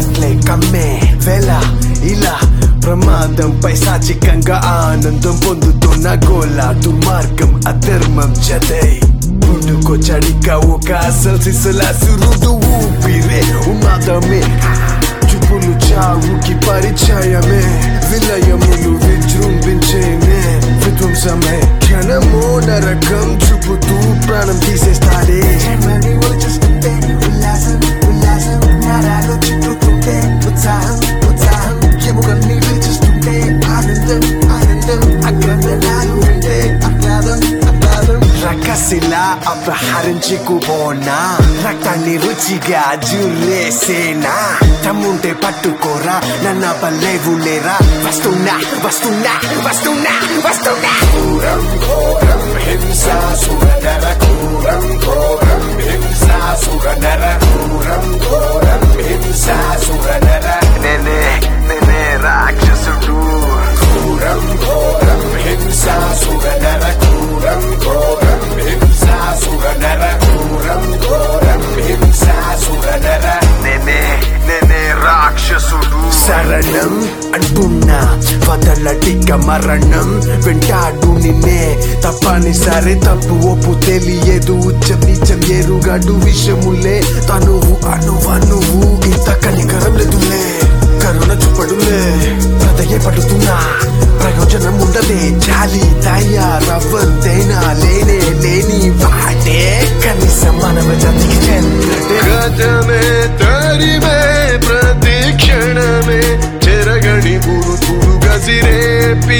ఉన్నట్లే కమ్మే వేళ ఇలా ప్రమాదం పైశాచికంగా ఆనందం పొందుతున్న గోల దుర్మార్గం అధర్మం జతై పుట్టుకొచ్చడిక ఒక అసలు సిసల సురుడు ఊపిరే ఉన్మాదమే చూపులు చావుకి పరిచయమే విలయములు విజృంభించేనే విధ్వంసమే క్షణమో నరకం చూపుతూ ప్రాణం తీసేస్తాడే జన్మని వచ్చేస్తుంటే ఉల్లాసం ఉల్లాసం నరాలు చుట్టుతుంటే ఉత్సాహం ఉత్సాహం ఎముకన్ని విరిచిస్తుంటే ఆనందం ఆనందం అగ్రహణాలు వింటే ఆహ్లాదం ఆహ్లాదం రకసిలా అపహరించుకుపోనా రక్తాన్ని రుచిగా జుర్లేసేనా తమ్ముంటే పట్టుకోరా నన్న పల్లేవు లేరా వస్తున్నా వస్తున్నా వస్తున్నా వస్తున్నా ఘోరం ఘోరం హింసాసురనర ఘోరం ఘోరం హింసాసురనర ఘోరం ఘోరం హింసాసురనర నేనే నేనే రాక్షసుడు ఘోరం ఘోరం హింసాసురనర ఘోరం ఘోరం హింసాసురనర ఘోరం ఘోరం హింసాసురనర నేనే నేనే రాక్షసుడు శరణం అంటున్నా వదలటిక మరణం వెంటాడు నిన్నే తప్పనిసరి తప్పు ఒప్పు తెలియదు ఉచ్చం నిత్యం ఎరుగడు విషములే తనువు అణువనువు ఇంత కనికరం లేదులే కరుణ చూపడులే హృదయ పడుతున్నా ప్రయోజనం ఉండదే జాలి తయారవ్వంతేనా లేనే లేని వాడే కనీసం మానవ జాతికి చెందడే గతమే తరిమే ప్రతి క్షణమే చెరగని గురుతుడు గసిరేపి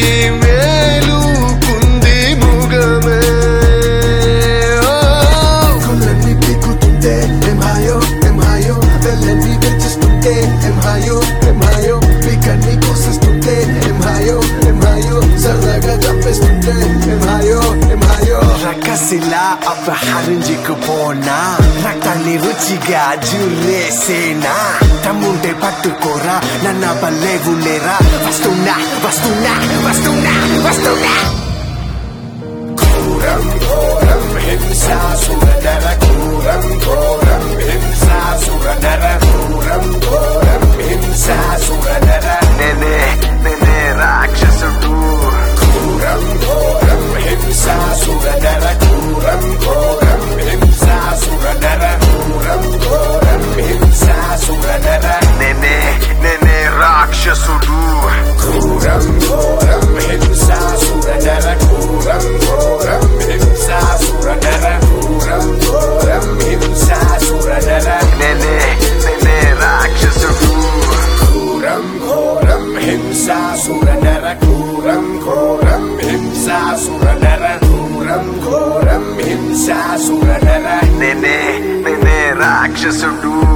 మేలుకుంది ముగమే ఓ కొల్లన్ని పీకుతుంటే ఎంహాయో ఎంహాయో వెళ్ళన్ని విరిచిస్తుంటే ఎంహాయో ఎంహాయో పీకన్ని కోసిస్తుంటే ఎంహాయో ఎంహాయో సరదాగా చంపేస్తుంటే ఎంహాయో ఎంహాయో రకసిలా అపహరించుకుపోనా రక్తాన్ని రుచిగా జుర్లేసేనా తమ్ముంటే పట్టుకోరా నన్న పల్లేవు లేరా వస్తున్నా వస్తున్నా వస్తున్నా వస్తున్నా ఘోరం ఘోరం హింసాసురనర ఘోరం ఘోరం హింసాసురనర ఘోరం ఘోరం హింసాసురనర నేనే నేనే రాక్షసుడు ఘోరం ఘోరం హింసాసురనర ఘోరం ఘోరం హింసాసురనర ఘోరం ఘోరం హింసాసురనర నేనే నేనే రాక్షసుడు ఘోరం ఘోరం హింసాసురనర ఘోరం ఘోరం హింసాసురనర ఘోరం ఘోరం హింసాసురనర నేనే నేనే రాక్షసుడు ఘోరం ఘోరం హింసాసురనర ఘోరం ఘోరం హింసాసురనర ఘోరం ఘోరం హింసాసురనర నేనే నేనే రాక్షసుడు